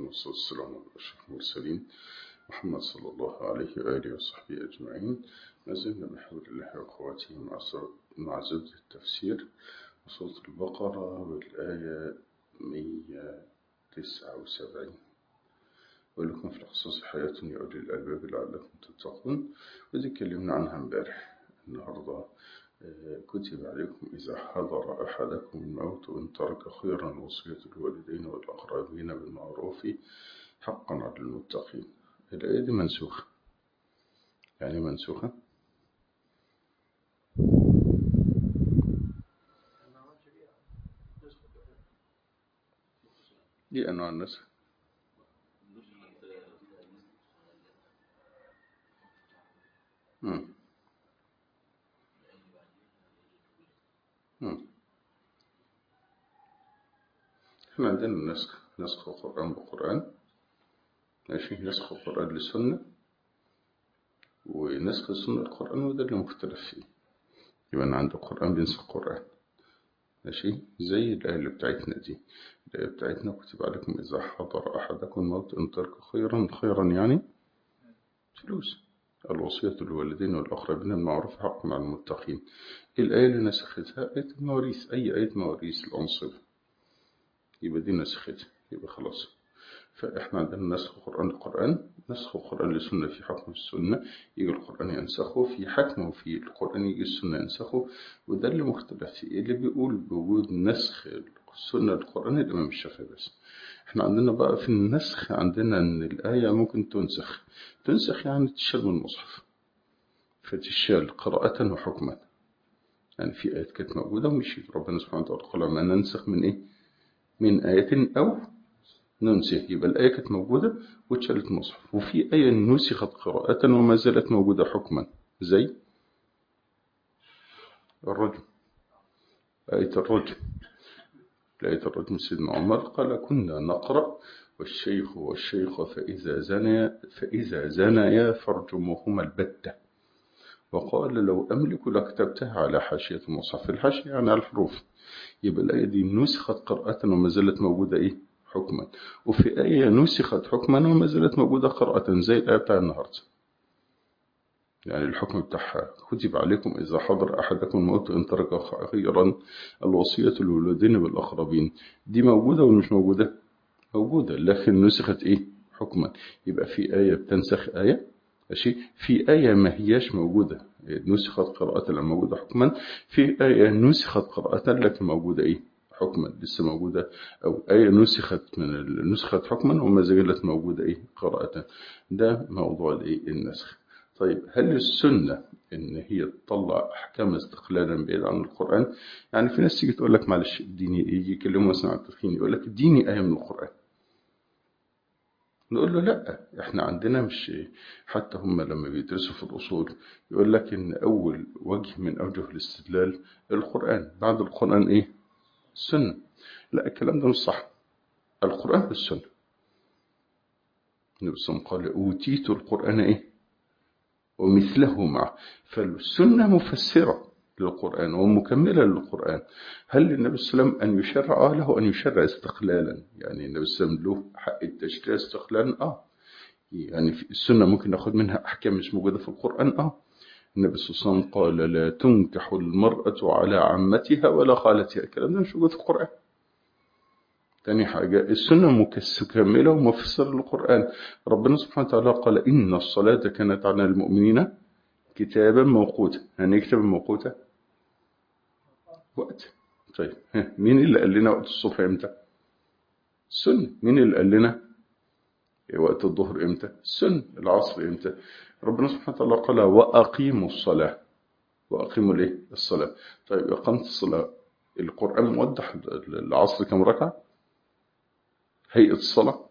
والصلاة والسلام على أشرف المرسلين محمد صلى الله عليه وآله وصحبه أجمعين ما زلنا بحول الله وقواته مع زبدة التفسير وصوت البقرة والآية 179 ولكم في القصص حياة يؤدي الألباب لعلكم تتقون ودي كلمنا عنها امبارح النهارده كتب عليكم إذا حضر أحدكم الموت وإن ترك خيرا وصية الوالدين والأقربين بالمعروف حقا على المتقين الآية دي منسوخة يعني منسوخة دي أنواع النسخ مم. احنا عندنا نسخ نسخ القرآن بقرآن ماشي نسخ القرآن للسنة ونسخ السنة القرآن وده اللي مختلف فيه يبقى أنا عند القرآن بينسخ القرآن ماشي زي الآية اللي بتاعتنا دي الآية بتاعتنا كتب عليكم إذا حضر أحدكم الموت إن ترك خيرا خيرا يعني فلوس الوصية للوالدين والأقربين المعروف حق مع المتقين الآية اللي نسختها آية المواريث أي آية مواريث الأنصبة يبقى دي نسختها يبقى خلاص فإحنا عندنا نسخ القرآن القرآن نسخ القرآن للسنة في حكم السنة يجي القرآن ينسخه في حكمه في القرآن يجي السنة ينسخه وده اللي مختلف فيه اللي بيقول بوجود نسخ السنة للقرآن الإمام الشافعي بس احنا عندنا بقى في النسخ عندنا ان الآية ممكن تنسخ تنسخ يعني تشال من المصحف فتشال قراءة وحكما يعني في آيات كانت موجودة ومشيت ربنا سبحانه وتعالى قال ما ننسخ من إيه من آية أو ننسخ يبقى الآية كانت موجودة واتشالت المصحف وفي آية نسخت قراءة وما زالت موجودة حكما زي الرجم آية الرجم لآية الرجم سيدنا عمر قال كنا نقرأ والشيخ والشيخ فإذا زنيا فإذا زنيا فارجموهما البتة وقال لو أملك لكتبتها على حاشية المصحف الحاشية يعني على الحروف يبقى الآية دي نسخت قراءة وما زالت موجودة إيه حكما وفي آية نسخت حكما وما زالت موجودة قراءة زي الآية بتاع النهاردة يعني الحكم بتاعها كتب عليكم إذا حضر أحدكم الموت إن ترك خيرا الوصية للولدين بالأقربين دي موجودة ولا مش موجودة موجودة لكن نسخت إيه حكما يبقى في آية بتنسخ آية ماشي في آية ما هياش موجودة نسخت قراءة لما موجودة حكما في آية نسخت قراءة لكن موجودة إيه حكما لسه موجودة أو آية نسخت من نسخت حكما وما زالت موجودة إيه قراءة ده موضوع الإيه النسخ طيب هل السنة إن هي تطلع أحكام استقلالا بعيد عن القرآن يعني في ناس تيجي تقول لك معلش اديني يجي يكلموا مثلا عن التدخين يقول لك اديني آية من القرآن نقول له لا احنا عندنا مش حتى هم لما بيدرسوا في الأصول يقول لك إن أول وجه من أوجه الاستدلال القرآن بعد القرآن إيه السنة لا الكلام ده مش صح القرآن والسنة النبي صلى الله عليه وسلم قال أوتيت القرآن إيه ومثله معه فالسنة مفسرة للقرآن ومكملة للقرآن هل للنبي صلى الله عليه وسلم أن يشرع آه له أن يشرع استقلالا يعني النبي صلى الله عليه وسلم له حق التشريع استقلالا آه يعني في السنة ممكن ناخد منها أحكام مش موجودة في القرآن آه النبي صلى الله عليه وسلم قال لا تنكح المرأة على عمتها ولا خالتها الكلام ده مش موجود في القرآن تاني حاجة السنة مكملة ومفسرة للقرآن ربنا سبحانه وتعالى قال إن الصلاة كانت على المؤمنين كتابا موقوتا يعني ايه كتابا موقوتا وقت طيب مين اللي قال لنا وقت الصبح امتى السنة مين اللي قال لنا وقت الظهر امتى السنة العصر امتى ربنا سبحانه وتعالى قال وأقيموا الصلاة وأقيموا الايه الصلاة طيب إقامة الصلاة القرآن موضح العصر كم ركعة هيئة الصلاة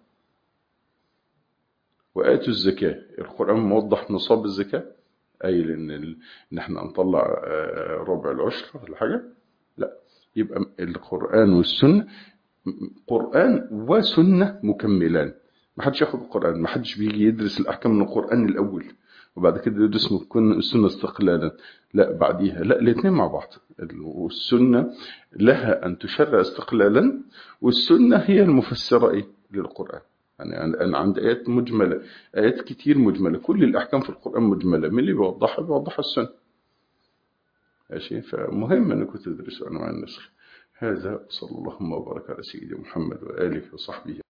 وآتوا الزكاة القرآن موضح نصاب الزكاة أي لأن إن إحنا نطلع ربع العشر ولا حاجة لا يبقى القرآن والسنة قرآن وسنة مكملان ما حدش ياخد القرآن ما حدش بيجي يدرس الأحكام من القرآن الأول وبعد كده يدرس السنة استقلالا لا بعديها لا الاثنين مع بعض والسنة لها أن تشرع استقلالا والسنة هي المفسرة إيه للقرآن يعني أنا عندي آيات مجملة آيات كتير مجملة كل الأحكام في القرآن مجملة من اللي بيوضحها بيوضحها السنة ماشي فمهم أنكم تدرسوا أنواع النسخ هذا صلى الله وبارك على سيدنا محمد وآله وصحبه